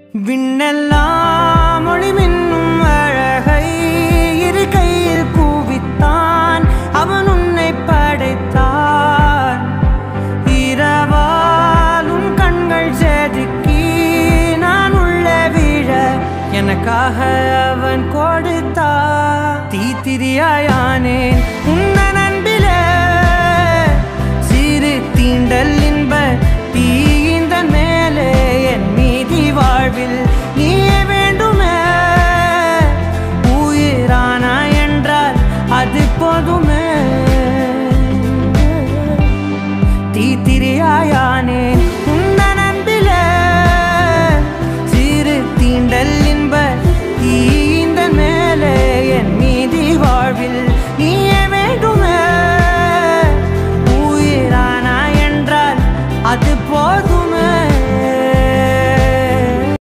விண்ணெல்லாம் ஒளி மின்னும் அழகை இரு கையில் கூவித்தான் அவன் உன்னை படைத்தான் இரவாலும் கண்கள் செதுக்கி நான் உள்ளே விழ எனக்காக அவன் கொடுத்தான் தீத்திரியாய்